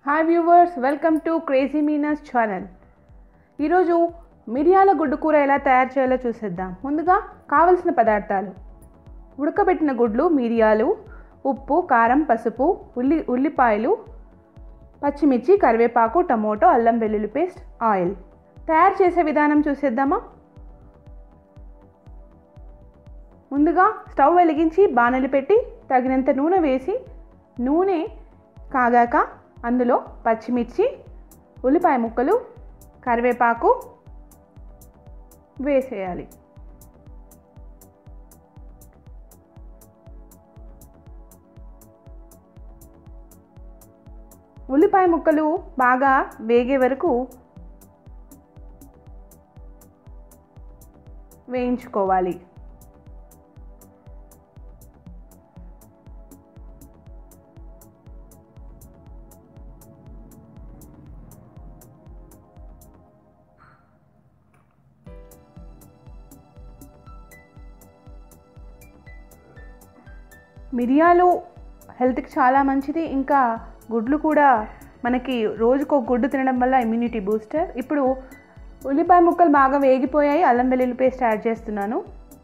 hi viewers welcome to crazy Meena's channel ఈరోజు మిరియాల గుడ్డు కూర ఎలా తయారు చేయాలో చూసేద్దాం ముందుగా కావలసిన పదార్థాలు ఉడకబెట్టిన గుడ్లు మిరియాలు ఉప్పు కారం పసుపు ఉల్లి ఉల్లిపాయలు పచ్చిమిర్చి కరివేపాకు టమోటో అల్లం వెల్లుల్లి పేస్ట్ ఆయిల్ తయారు చేసే విధానం చూసేద్దామా ముందుగా స్టవ్ వెలిగించి బాణలి పెట్టి తగినంత నూనె వేసి నూనె కాగాక అందులో పచ్చిమిర్చి ఉల్లిపాయ ముక్కలు కరివేపాకు వేసేయాలి ఉల్లిపాయ ముక్కలు బాగా వేగే వరకు వేయించుకోవాలి మిరియాలు హెల్త్కి చాలా మంచిది ఇంకా గుడ్లు కూడా మనకి రోజుకు ఒక గుడ్డు తినడం వల్ల ఇమ్యూనిటీ బూస్టర్ ఇప్పుడు ఉల్లిపాయ ముక్కలు బాగా వేగిపోయాయి అల్లం వెల్లుల్లి పేస్ట్ యాడ్ చేస్తున్నాను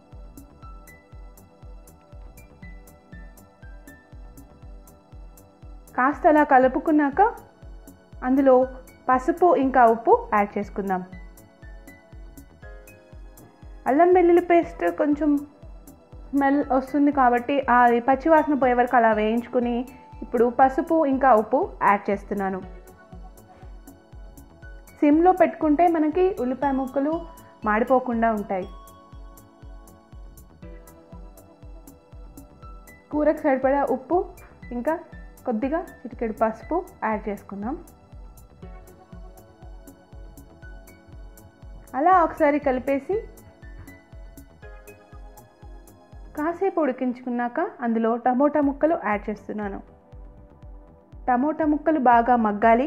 కాస్త అలా కలుపుకున్నాక అందులో పసుపు ఇంకా ఉప్పు యాడ్ చేసుకుందాం అల్లం వెల్లుల్లి పేస్ట్ కొంచెం స్మెల్ వస్తుంది కాబట్టి అది పచ్చివాసన పోయే వరకు అలా వేయించుకుని ఇప్పుడు పసుపు ఇంకా ఉప్పు యాడ్ చేస్తున్నాను సిమ్లో పెట్టుకుంటే మనకి ఉల్లిపాయ ముక్కలు మాడిపోకుండా ఉంటాయి కూరకు సరిపడా ఉప్పు ఇంకా కొద్దిగా చిటికెడు పసుపు యాడ్ చేసుకుందాం అలా ఒకసారి కలిపేసి కాసేపు ఉడికించుకున్నాక అందులో టమోటా ముక్కలు యాడ్ చేస్తున్నాను టమోటా ముక్కలు బాగా మగ్గాలి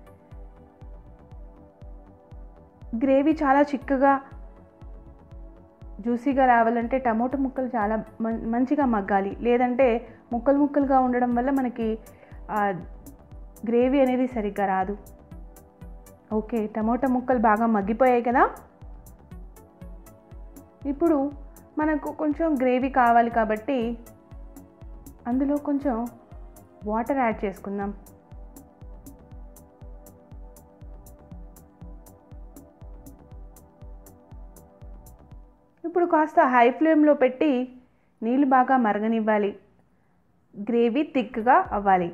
గ్రేవీ చాలా చిక్కగా జ్యూసీగా రావాలంటే టమోటా ముక్కలు చాలా మంచిగా మగ్గాలి లేదంటే ముక్కలు ముక్కలుగా ఉండడం వల్ల మనకి గ్రేవీ అనేది సరిగ్గా రాదు ఓకే టమోటా ముక్కలు బాగా మగ్గిపోయాయి కదా ఇప్పుడు మనకు కొంచెం గ్రేవీ కావాలి కాబట్టి అందులో కొంచెం వాటర్ యాడ్ చేసుకుందాం ఇప్పుడు కాస్త హై ఫ్లేమ్లో పెట్టి నీళ్ళు బాగా మరగనివ్వాలి గ్రేవీ థిక్గా అవ్వాలి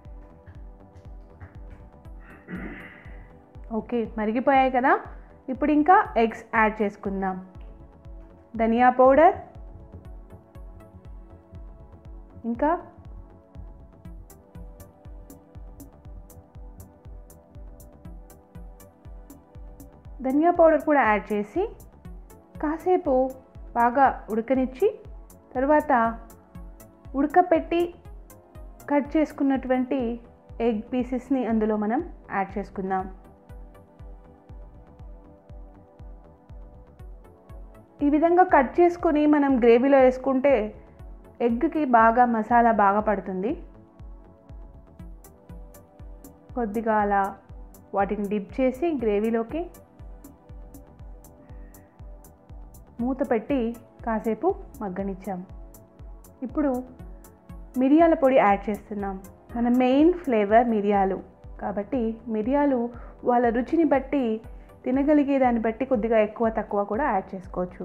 ఓకే మరిగిపోయాయి కదా ఇప్పుడు ఇంకా ఎగ్స్ యాడ్ చేసుకుందాం ధనియా పౌడర్ ఇంకా ధనియా పౌడర్ కూడా యాడ్ చేసి కాసేపు బాగా ఉడకనిచ్చి తర్వాత ఉడకపెట్టి కట్ చేసుకున్నటువంటి ఎగ్ పీసెస్ని అందులో మనం యాడ్ చేసుకుందాం ఈ విధంగా కట్ చేసుకొని మనం గ్రేవీలో వేసుకుంటే ఎగ్కి బాగా మసాలా బాగా పడుతుంది కొద్దిగా అలా వాటిని డిప్ చేసి గ్రేవీలోకి మూత పెట్టి కాసేపు మగ్గనిచ్చాం ఇప్పుడు మిరియాల పొడి యాడ్ చేస్తున్నాం మన మెయిన్ ఫ్లేవర్ మిరియాలు కాబట్టి మిరియాలు వాళ్ళ రుచిని బట్టి తినగలిగే దాన్ని బట్టి కొద్దిగా ఎక్కువ తక్కువ కూడా యాడ్ చేసుకోవచ్చు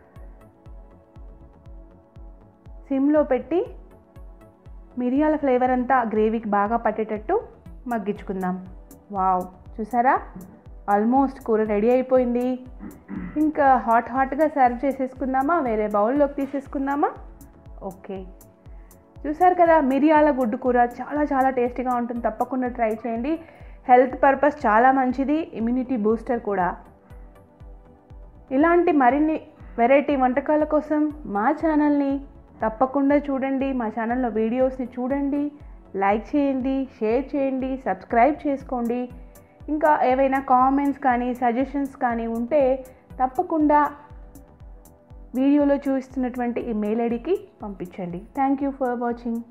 సిమ్లో పెట్టి మిరియాల ఫ్లేవర్ అంతా గ్రేవీకి బాగా పట్టేటట్టు మగ్గించుకుందాం వావ్ చూసారా ఆల్మోస్ట్ కూర రెడీ అయిపోయింది ఇంకా హాట్ హాట్గా సర్వ్ చేసేసుకుందామా వేరే బౌల్లోకి తీసేసుకుందామా ఓకే చూసారు కదా మిరియాల గుడ్డు కూర చాలా చాలా టేస్టీగా ఉంటుంది తప్పకుండా ట్రై చేయండి హెల్త్ పర్పస్ చాలా మంచిది ఇమ్యూనిటీ బూస్టర్ కూడా ఇలాంటి మరిన్ని వెరైటీ వంటకాల కోసం మా ఛానల్ని తప్పకుండా చూడండి మా ఛానల్లో వీడియోస్ని చూడండి లైక్ చేయండి షేర్ చేయండి సబ్స్క్రైబ్ చేసుకోండి ఇంకా ఏవైనా కామెంట్స్ కానీ సజెషన్స్ కానీ ఉంటే తప్పకుండా వీడియోలో చూపిస్తున్నటువంటి ఈ మెయిల్ ఐడికి పంపించండి థ్యాంక్ యూ ఫర్ వాచింగ్